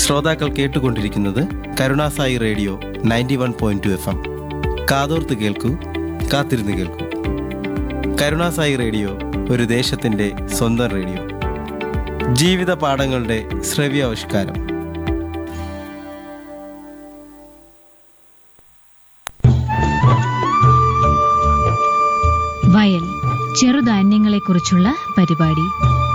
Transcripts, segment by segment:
ശ്രോതാക്കൾ കേട്ടുകൊണ്ടിരിക്കുന്നത് Karunasai radio ninety one point two F M കാതോർത്ത് കേൾക്കൂ കാത്തിരുന്ന് കേൾക്കൂ കരുണാസായി റേഡിയോ ഒരു ദേശത്തിൻ്റെ സ്വന്തം റേഡിയോ ജീവിത പാഠങ്ങളുടെ ശ്രവ്യാവിഷ്കാരം വയൽ ചെറുധാന്യങ്ങളെക്കുറിച്ചുള്ള പരിപാടി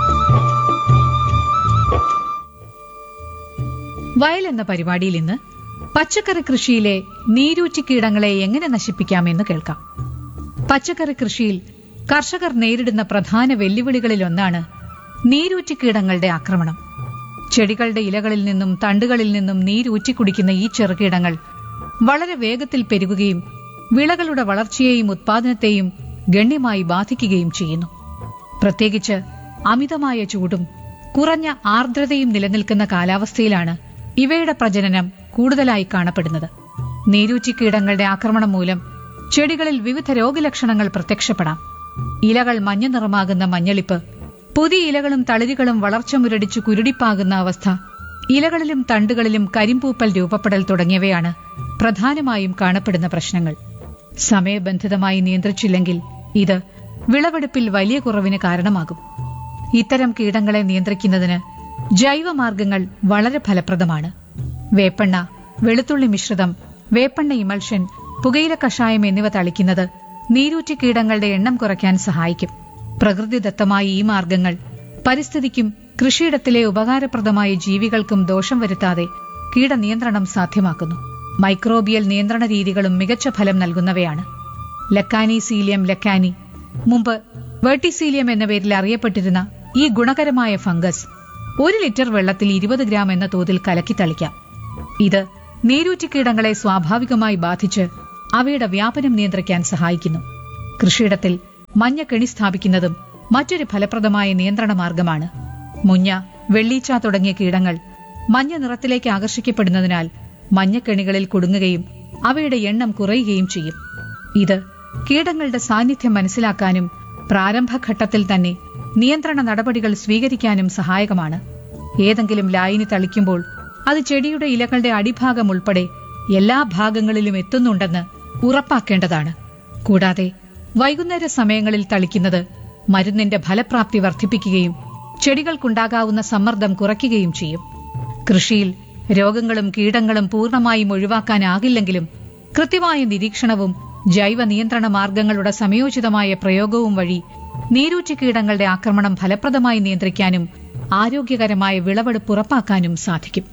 വയൽ എന്ന പരിപാടിയിൽ ഇന്ന് പച്ചക്കറി കൃഷിയിലെ നീരൂറ്റി കീടങ്ങളെ എങ്ങനെ നശിപ്പിക്കാമെന്ന് കേൾക്കാം പച്ചക്കറി കൃഷിയിൽ കർഷകർ നേരിടുന്ന പ്രധാന വെല്ലുവിളികളിലൊന്നാണ് നീരൂറ്റി കീടങ്ങളുടെ ആക്രമണം ചെടികളുടെ ഇലകളിൽ നിന്നും തണ്ടുകളിൽ നിന്നും നീരൂറ്റി കുടിക്കുന്ന ഈ ചെറുകീടങ്ങൾ വളരെ വേഗത്തിൽ പെരുകുകയും വിളകളുടെ വളർച്ചയെയും ഉത്പാദനത്തെയും ഗണ്യമായി ബാധിക്കുകയും ചെയ്യുന്നു പ്രത്യേകിച്ച് അമിതമായ ചൂടും കുറഞ്ഞ ആർദ്രതയും നിലനിൽക്കുന്ന കാലാവസ്ഥയിലാണ് ഇവയുടെ പ്രജനനം കൂടുതലായി കാണപ്പെടുന്നത് നീരൂറ്റി കീടങ്ങളുടെ ആക്രമണം മൂലം ചെടികളിൽ വിവിധ രോഗലക്ഷണങ്ങൾ പ്രത്യക്ഷപ്പെടാം ഇലകൾ മഞ്ഞ നിറമാകുന്ന മഞ്ഞളിപ്പ് പുതിയ ഇലകളും തളിരുകളും വളർച്ച മുരടിച്ചു കുരുടിപ്പാകുന്ന അവസ്ഥ ഇലകളിലും തണ്ടുകളിലും കരിമ്പൂപ്പൽ രൂപപ്പെടൽ തുടങ്ങിയവയാണ് പ്രധാനമായും കാണപ്പെടുന്ന പ്രശ്നങ്ങൾ സമയബന്ധിതമായി നിയന്ത്രിച്ചില്ലെങ്കിൽ ഇത് വിളവെടുപ്പിൽ വലിയ കുറവിന് കാരണമാകും ഇത്തരം കീടങ്ങളെ നിയന്ത്രിക്കുന്നതിന് ജൈവമാർഗങ്ങൾ വളരെ ഫലപ്രദമാണ് വേപ്പെണ്ണ വെളുത്തുള്ളി മിശ്രിതം വേപ്പെണ്ണ ഇമൾഷൻ പുകയില കഷായം എന്നിവ തളിക്കുന്നത് നീരൂറ്റി കീടങ്ങളുടെ എണ്ണം കുറയ്ക്കാൻ സഹായിക്കും പ്രകൃതിദത്തമായ ഈ മാർഗങ്ങൾ പരിസ്ഥിതിക്കും കൃഷിയിടത്തിലെ ഉപകാരപ്രദമായ ജീവികൾക്കും ദോഷം വരുത്താതെ കീടനിയന്ത്രണം സാധ്യമാക്കുന്നു മൈക്രോബിയൽ നിയന്ത്രണ രീതികളും മികച്ച ഫലം നൽകുന്നവയാണ് ലക്കാനി സീലിയം ലക്കാനി മുമ്പ് വെർട്ടിസീലിയം എന്ന പേരിൽ അറിയപ്പെട്ടിരുന്ന ഈ ഗുണകരമായ ഫംഗസ് ഒരു ലിറ്റർ വെള്ളത്തിൽ ഇരുപത് ഗ്രാം എന്ന തോതിൽ കലക്കി തളിക്കാം ഇത് നീരൂറ്റിക്കീടങ്ങളെ സ്വാഭാവികമായി ബാധിച്ച് അവയുടെ വ്യാപനം നിയന്ത്രിക്കാൻ സഹായിക്കുന്നു കൃഷിയിടത്തിൽ മഞ്ഞ കെണി സ്ഥാപിക്കുന്നതും മറ്റൊരു ഫലപ്രദമായ നിയന്ത്രണ മാർഗമാണ് മുഞ്ഞ വെള്ളീച്ച തുടങ്ങിയ കീടങ്ങൾ മഞ്ഞ നിറത്തിലേക്ക് ആകർഷിക്കപ്പെടുന്നതിനാൽ മഞ്ഞക്കെണികളിൽ കുടുങ്ങുകയും അവയുടെ എണ്ണം കുറയുകയും ചെയ്യും ഇത് കീടങ്ങളുടെ സാന്നിധ്യം മനസ്സിലാക്കാനും പ്രാരംഭഘട്ടത്തിൽ തന്നെ നിയന്ത്രണ നടപടികൾ സ്വീകരിക്കാനും സഹായകമാണ് ഏതെങ്കിലും ലായിനി തളിക്കുമ്പോൾ അത് ചെടിയുടെ ഇലകളുടെ അടിഭാഗം ഉൾപ്പെടെ എല്ലാ ഭാഗങ്ങളിലും എത്തുന്നുണ്ടെന്ന് ഉറപ്പാക്കേണ്ടതാണ് കൂടാതെ വൈകുന്നേര സമയങ്ങളിൽ തളിക്കുന്നത് മരുന്നിന്റെ ഫലപ്രാപ്തി വർദ്ധിപ്പിക്കുകയും ചെടികൾക്കുണ്ടാകാവുന്ന സമ്മർദ്ദം കുറയ്ക്കുകയും ചെയ്യും കൃഷിയിൽ രോഗങ്ങളും കീടങ്ങളും പൂർണ്ണമായും ഒഴിവാക്കാനാകില്ലെങ്കിലും കൃത്യമായ നിരീക്ഷണവും ജൈവ നിയന്ത്രണ മാർഗങ്ങളുടെ സംയോജിതമായ പ്രയോഗവും വഴി നീരൂറ്റി കീടങ്ങളുടെ ആക്രമണം ഫലപ്രദമായി നിയന്ത്രിക്കാനും ആരോഗ്യകരമായ വിളവെടുപ്പ് ഉറപ്പാക്കാനും സാധിക്കും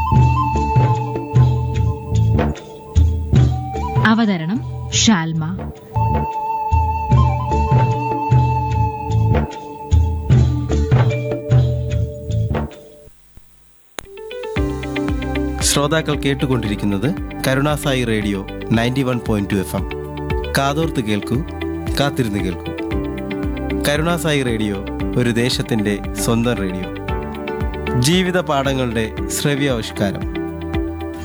അവതരണം ഷാൽമ ശ്രോതാക്കൾ കേട്ടുകൊണ്ടിരിക്കുന്നത് Karunasai radio ninety one point two F M കാതോർത്ത് കേൾക്കൂ കാത്തിരുന്ന് കേൾക്കൂ കരുണാസായി റേഡിയോ ഒരു ദേശത്തിൻ്റെ സ്വന്തം റേഡിയോ ജീവിത പാഠങ്ങളുടെ ശ്രവ്യാവിഷ്കാരം